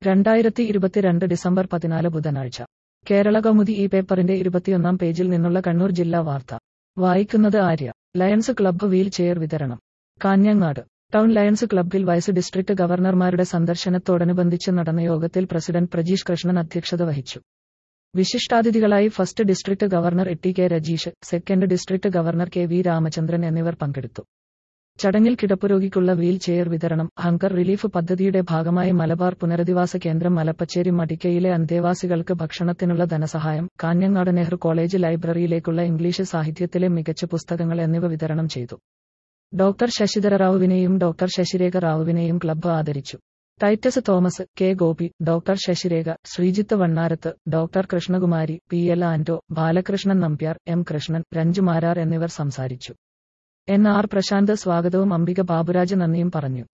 രണ്ടായിരത്തി ഇരുപത്തിരണ്ട് ഡിസംബർ പതിനാല് ബുധനാഴ്ച കേരള കൗമുദി ഈ പേപ്പറിന്റെ ഇരുപത്തിയൊന്നാം പേജിൽ നിന്നുള്ള കണ്ണൂർ ജില്ലാ വാർത്ത വായിക്കുന്നത് Arya Lions club wheel chair വിതരണം കാഞ്ഞങ്ങാട് ടൗൺ ലയൺസ് ക്ലബ്ബിൽ വൈസ് ഡിസ്ട്രിക്ട് ഗവർണർമാരുടെ സന്ദർശനത്തോടനുബന്ധിച്ച് നടന്ന യോഗത്തിൽ പ്രസിഡന്റ് പ്രജീഷ് കൃഷ്ണൻ അധ്യക്ഷത വഹിച്ചു വിശിഷ്ടാതിഥികളായി first district governor A T K Rajeesh second district governor K V Ramachandran എന്നിവർ പങ്കെടുത്തു ചടങ്ങിൽ കിടപ്പുരോഗിക്കുള്ള വീൽ ചെയർ വിതരണം ഹങ്കർ റിലീഫ് പദ്ധതിയുടെ ഭാഗമായി മലബാർ പുനരധിവാസ കേന്ദ്രം മലപ്പച്ചേരി മടിക്കയിലെ അന്തേവാസികൾക്ക് ഭക്ഷണത്തിനുള്ള ധനസഹായം കാഞ്ഞങ്ങാട് നെഹ്റു കോളേജ് ലൈബ്രറിയിലേക്കുള്ള ഇംഗ്ലീഷ് സാഹിത്യത്തിലെ മികച്ച പുസ്തകങ്ങൾ എന്നിവ വിതരണം ചെയ്തു ഡോക്ടർ ശശിധര റാവുവിനെയും ഡോക്ടർ ശശിരേഖ റാവുവിനെയും ക്ലബ്ബ് ആദരിച്ചു Titus Thomas K Gopi doctor Sasirekha Sreejith Vannarath doctor Krishnakumari P L Anto Balakrishnan Nambiar M Krishnan Ranju Marar എന്നിവർ സംസാരിച്ചു എൻ ആർ പ്രശാന്ത് സ്വാഗതവും അംബിക ബാബുരാജ് നന്ദിയും പറഞ്ഞു